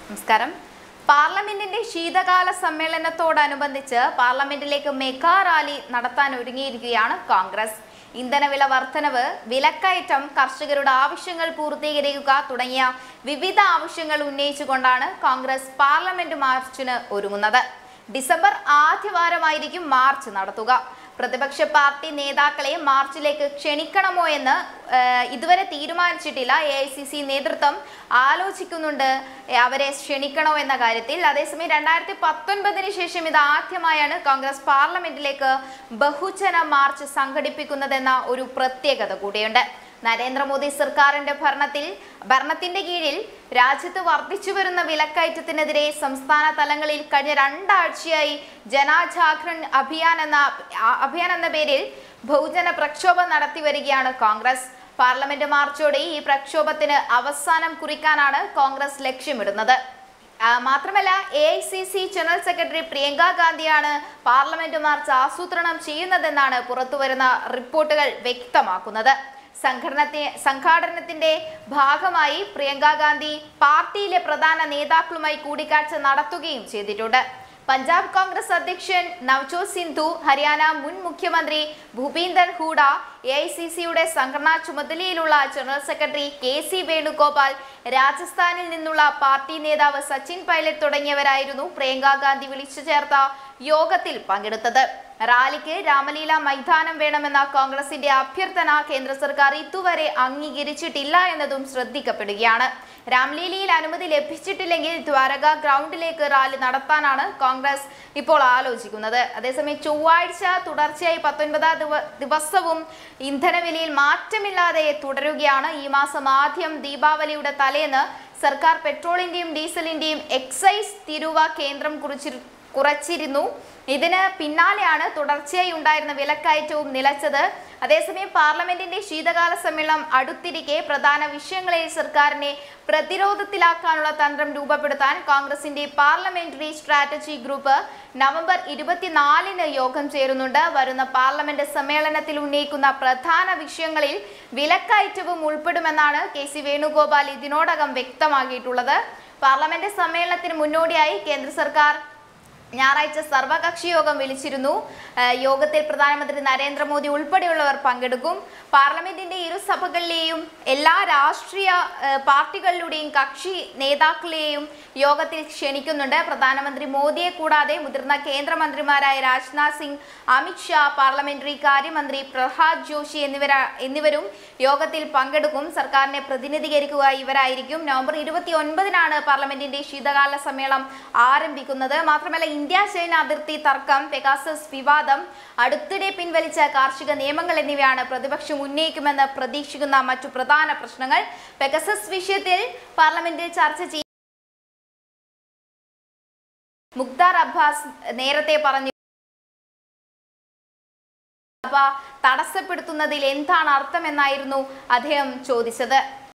നമസ്കാരം പാർലമെന്റിന്റെ ശീതകാല സമ്മേളനത്തോടനുബന്ധിച്ച് പാർലമെന്റിലേക്ക് മെഗാ റാലി നടത്താൻ ഒരുങ്ങിയിരിക്കുകയാണ് കോൺഗ്രസ് ഇന്ധനവില വർധനവ് വിലക്കയറ്റം കർഷകരുടെ ആവശ്യങ്ങൾ പൂർത്തീകരിക്കുക തുടങ്ങിയ വിവിധ ആവശ്യങ്ങൾ ഉന്നയിച്ചുകൊണ്ടാണ് കോൺഗ്രസ് പാർലമെന്റ് മാർച്ചിന് ഒരുങ്ങുന്നത് ഡിസംബർ ആദ്യവാരമായിരിക്കും മാർച്ച് നടത്തുക പ്രതിപക്ഷ പാർട്ടി നേതാക്കളെ മാർച്ചിലേക്ക് ക്ഷണിക്കണമോ എന്ന് ഏഹ്, ഇതുവരെ തീരുമാനിച്ചിട്ടില്ല എ ഐ സി സി നേതൃത്വം ആലോചിക്കുന്നുണ്ട് ഏഹ്, അവരെ ക്ഷണിക്കണോ എന്ന കാര്യത്തിൽ അതേസമയം രണ്ടായിരത്തി പത്തൊൻപതിന് ശേഷം ഇത് ആദ്യമായാണ് കോൺഗ്രസ് പാർലമെന്റിലേക്ക് ബഹുജന മാർച്ച് സംഘടിപ്പിക്കുന്നതെന്ന ഒരു പ്രത്യേകത കൂടിയുണ്ട് നരേന്ദ്രമോദി സർക്കാരിന്റെ ഭരണത്തിൽ ഭരണത്തിന്റെ കീഴിൽ രാജ്യത്ത് വർദ്ധിച്ചു വരുന്ന വിലക്കയറ്റത്തിനെതിരെ സംസ്ഥാന തലങ്ങളിൽ കഴിഞ്ഞ രണ്ടാഴ്ചയായി ജനാജാഗരൺ അഭിയാൻ എന്ന ആ- അഭിയാൻ എന്ന പേരിൽ ബഹുജന പ്രക്ഷോഭം നടത്തി വരികയാണ് കോൺഗ്രസ് പാർലമെന്റ് മാർച്ചോടെ ഈ പ്രക്ഷോഭത്തിന് അവസാനം കുറിക്കാനാണ് കോൺഗ്രസ് ലക്ഷ്യമിടുന്നത് ആ, മാത്രമല്ല A I C C general secretary Priyanka ഗാന്ധിയാണ് പാർലമെന്റ് മാർച്ച് ആസൂത്രണം ചെയ്യുന്നതെന്നാണ് പുറത്തുവരുന്ന റിപ്പോർട്ടുകൾ വ്യക്തമാക്കുന്നത് സംഘടനത്തെ സംഘാടനത്തിന്റെ ഭാഗമായി പ്രിയങ്ക ഗാന്ധി പാർട്ടിയിലെ പ്രധാന നേതാക്കളുമായി കൂടിക്കാഴ്ച നടത്തുകയും ചെയ്തിട്ടുണ്ട് പഞ്ചാബ് കോൺഗ്രസ് അധ്യക്ഷൻ നവജോത് സിന്ധു ഹരിയാന മുൻ മുഖ്യമന്ത്രി Bhupinder Hooda A I C സിയുടെ സംഘടനാ ചുമതലയിലുള്ള general secretary K C Venugopal രാജസ്ഥാനിൽ നിന്നുള്ള പാർട്ടി നേതാവ് സച്ചിൻ പൈലറ്റ് തുടങ്ങിയവരായിരുന്നു പ്രിയങ്ക ഗാന്ധി വിളിച്ചു ചേർത്ത യോഗത്തിൽ പങ്കെടുത്തത് റാലിക്ക് രാമലീല മൈതാനം വേണമെന്ന കോൺഗ്രസിന്റെ അഭ്യർത്ഥന കേന്ദ്ര സർക്കാർ ഇതുവരെ അംഗീകരിച്ചിട്ടില്ല എന്നതും ശ്രദ്ധിക്കപ്പെടുകയാണ് രാംലീലയിൽ അനുമതി ലഭിച്ചിട്ടില്ലെങ്കിൽ ദ്വാരക ഗ്രൗണ്ടിലേക്ക് റാലി നടത്താനാണ് കോൺഗ്രസ് ഇപ്പോൾ ആലോചിക്കുന്നത് അതേസമയം ചൊവ്വാഴ്ച തുടർച്ചയായി പത്തൊൻപതാം ദിവ ദിവസവും ഇന്ധനവിലയിൽ മാറ്റമില്ലാതെ തുടരുകയാണ് ഈ മാസം ആദ്യം ദീപാവലിയുടെ തലേന്ന് സർക്കാർ പെട്രോളിന്റെയും ഡീസലിന്റെയും എക്സൈസ് തിരുവ കേന്ദ്രം കുറിച്ചി കുറച്ചിരുന്നു ഇതിന് പിന്നാലെയാണ് തുടർച്ചയായി ഉണ്ടായിരുന്ന വിലക്കയറ്റവും നിലച്ചത് അതേസമയം പാർലമെന്റിന്റെ ശീതകാല സമ്മേളനം അടുത്തിരിക്കെ പ്രധാന വിഷയങ്ങളിൽ സർക്കാരിനെ പ്രതിരോധത്തിലാക്കാനുള്ള തന്ത്രം രൂപപ്പെടുത്താൻ കോൺഗ്രസിന്റെ പാർലമെന്ററി സ്ട്രാറ്റജി ഗ്രൂപ്പ് നവംബർ ഇരുപത്തിനാലിന് യോഗം ചേരുന്നുണ്ട് വരുന്ന പാർലമെന്റ് സമ്മേളനത്തിൽ ഉന്നയിക്കുന്ന പ്രധാന വിഷയങ്ങളിൽ വിലക്കയറ്റവും ഉൾപ്പെടുമെന്നാണ് കെ സി വേണുഗോപാൽ ഇതിനോടകം വ്യക്തമാക്കിയിട്ടുള്ളത് പാർലമെന്റ് സമ്മേളനത്തിന് മുന്നോടിയായി കേന്ദ്ര സർക്കാർ ഞായറാഴ്ച സർവകക്ഷി യോഗം വിളിച്ചിരുന്നു ഏഹ് യോഗത്തിൽ പ്രധാനമന്ത്രി നരേന്ദ്രമോദി ഉൾപ്പെടെയുള്ളവർ പങ്കെടുക്കും പാർലമെന്റിന്റെ ഇരു സഭകളിലെയും എല്ലാ രാഷ്ട്രീയ ഏഹ് പാർട്ടികളിലൂടെയും കക്ഷി നേതാക്കളെയും യോഗത്തിൽ ക്ഷണിക്കുന്നുണ്ട് പ്രധാനമന്ത്രി മോദിയെ കൂടാതെ മുതിർന്ന കേന്ദ്രമന്ത്രിമാരായ രാജ്നാഥ് സിംഗ് അമിത് ഷാ പാർലമെന്ററി കാര്യമന്ത്രി പ്രഹ്ലാദ് ജോഷി എന്നിവര എന്നിവരും യോഗത്തിൽ പങ്കെടുക്കും സർക്കാരിനെ പ്രതിനിധീകരിക്കുക ഇവരായിരിക്കും നവംബർ ഇരുപത്തി ഒൻപതിനാണ് പാർലമെന്റിന്റെ ശീതകാല സമ്മേളനം ആരംഭിക്കുന്നത് മാത്രമല്ല ഇന്ത്യ ചൈന അതിർത്തി തർക്കം പെഗാസസ് വിവാദം അടുത്തിടെ പിൻവലിച്ച കാർഷിക നിയമങ്ങൾ എന്നിവയാണ് പ്രതിപക്ഷം ഉന്നയിക്കുമെന്ന് പ്രതീക്ഷിക്കുന്ന മറ്റു പ്രധാന പ്രശ്നങ്ങൾ പെഗസസ് വിഷയത്തിൽ പാർലമെന്റിൽ ചർച്ച ചെയ്യും മുക്താർ അബ്ബാസ് നേരത്തെ പറഞ്ഞു സഭ തടസ്സപ്പെടുത്തുന്നതിൽ എന്താണ് അർത്ഥമെന്നായിരുന്നു അദ്ദേഹം ചോദിച്ചത്